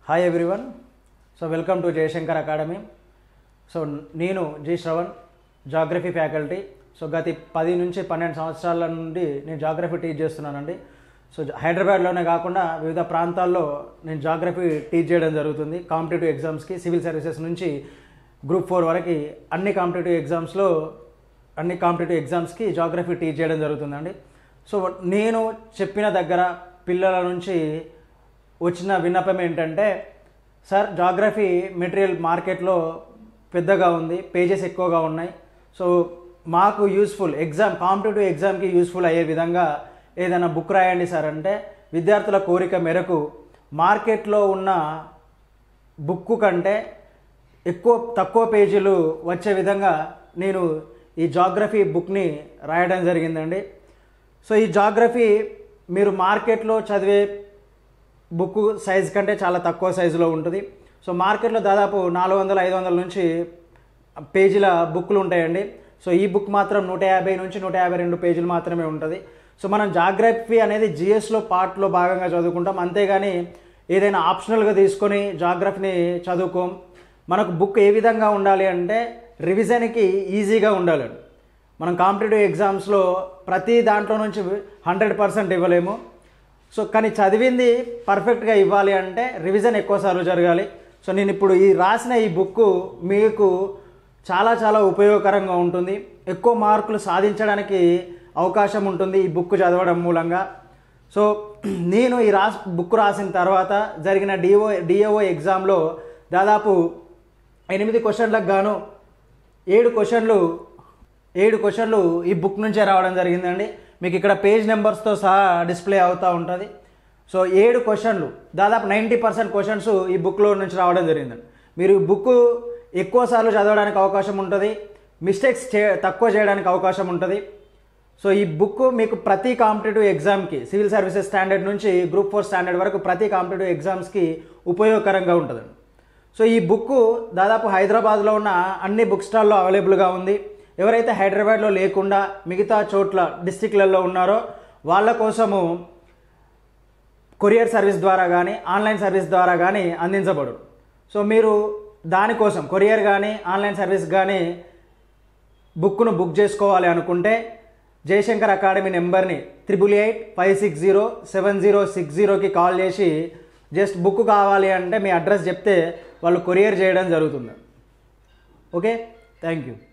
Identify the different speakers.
Speaker 1: hi everyone so welcome to Jayashankar academy so నేను G Shravan geography faculty so గత పది నుంచి పన్నెండు సంవత్సరాల నుండి నేను జాగ్రఫీ టీచ్ చేస్తున్నానండి సో జ- హైదరాబాద్లోనే కాకుండా వివిధ ప్రాంతాల్లో నేను జాగ్రఫీ టీచ్ చేయడం జరుగుతుంది కాంపిటేటివ్ ఎగ్జామ్స్కి సివిల్ సర్వీసెస్ నుంచి గ్రూప్ ఫోర్ వరకు అన్ని కాంపిటేటివ్ ఎగ్జామ్స్లో అన్ని కాంపిటేటివ్ ఎగ్జామ్స్కి జాగ్రఫీ టీచ్ చేయడం జరుగుతుందండి సో నేను చెప్పిన దగ్గర పిల్లల నుంచి వచ్చిన విన్నపం ఏంటంటే సార్ జాగ్రఫీ మెటీరియల్ మార్కెట్లో పెద్దగా ఉంది పేజెస్ ఎక్కువగా ఉన్నాయి సో మాకు యూస్ఫుల్ ఎగ్జామ్ కాంపిటేటివ్ ఎగ్జామ్కి యూస్ఫుల్ అయ్యే విధంగా ఏదైనా బుక్ రాయండి సార్ అంటే విద్యార్థుల కోరిక మేరకు మార్కెట్లో ఉన్న బుక్ కంటే ఎక్కువ తక్కువ పేజీలు వచ్చే విధంగా నేను ఈ జాగ్రఫీ బుక్ని రాయడం జరిగిందండి సో ఈ జాగ్రఫీ మీరు మార్కెట్లో చదివే బుక్ సైజ్ కంటే చాలా తక్కువ సైజులో ఉంటుంది సో మార్కెట్లో దాదాపు నాలుగు వందల ఐదు వందల నుంచి పేజీల బుక్లు ఉంటాయండి సో ఈ బుక్ మాత్రం నూట యాభై నుంచి నూట యాభై రెండు పేజీలు మాత్రమే ఉంటుంది సో మనం జాగ్రఫీ అనేది జిఎస్లో పార్ట్లో భాగంగా చదువుకుంటాం అంతేగాని ఏదైనా ఆప్షనల్గా తీసుకొని జాగ్రఫీని చదువుకోం మనకు బుక్ ఏ విధంగా ఉండాలి అంటే రివిజన్కి ఈజీగా ఉండాలండి మనం కాంపిటేటివ్ ఎగ్జామ్స్లో ప్రతి దాంట్లో నుంచి హండ్రెడ్ పర్సెంట్ ఇవ్వలేము సో కానీ చదివింది పర్ఫెక్ట్గా ఇవ్వాలి అంటే రివిజన్ ఎక్కువసార్లు జరగాలి సో నేను ఇప్పుడు ఈ రాసిన ఈ బుక్ మీకు చాలా చాలా ఉపయోగకరంగా ఉంటుంది ఎక్కువ మార్కులు సాధించడానికి అవకాశం ఉంటుంది ఈ బుక్ చదవడం మూలంగా సో నేను ఈ రాస్ బుక్ రాసిన తర్వాత జరిగిన డిఓ డిఓ ఎగ్జామ్లో దాదాపు ఎనిమిది క్వశ్చన్లకు గాను ఏడు క్వశ్చన్లు ఏడు క్వశ్చన్లు ఈ బుక్ నుంచే రావడం జరిగిందండి మీకు ఇక్కడ పేజ్ నెంబర్స్తో సహా డిస్ప్లే అవుతూ ఉంటుంది సో ఏడు క్వశ్చన్లు దాదాపు నైంటీ పర్సెంట్ క్వశ్చన్స్ ఈ బుక్లో నుంచి రావడం జరిగిందండి మీరు ఈ బుక్ ఎక్కువ సార్లు చదవడానికి అవకాశం ఉంటుంది మిస్టేక్స్ చే తక్కువ చేయడానికి అవకాశం ఉంటుంది సో ఈ బుక్ మీకు ప్రతి కాంపిటేటివ్ ఎగ్జామ్కి సివిల్ సర్వీసెస్ స్టాండర్డ్ నుంచి గ్రూప్ ఫోర్ స్టాండర్డ్ వరకు ప్రతి కాంపిటేటివ్ ఎగ్జామ్స్కి ఉపయోగకరంగా ఉంటుందండి సో ఈ బుక్ దాదాపు హైదరాబాద్లో ఉన్న అన్ని బుక్ స్టాల్లో అవైలబుల్గా ఉంది ఎవరైతే హైదరాబాద్లో లేకుండా మిగతా చోట్ల డిస్టిక్లలో ఉన్నారో వాళ్ళ కోసము కొరియర్ సర్వీస్ ద్వారా కానీ ఆన్లైన్ సర్వీస్ ద్వారా కానీ అందించబడు సో మీరు దానికోసం కొరియర్ కానీ ఆన్లైన్ సర్వీస్ కానీ బుక్ను బుక్ చేసుకోవాలి అనుకుంటే జయశంకర్ అకాడమీ నెంబర్ని triple eight five six zero seven zero six జీరోకి కాల్ చేసి జస్ట్ బుక్ కావాలి అంటే మీ అడ్రస్ చెప్తే వాళ్ళు కొరియర్ చేయడం జరుగుతుంది ఓకే థ్యాంక్ యూ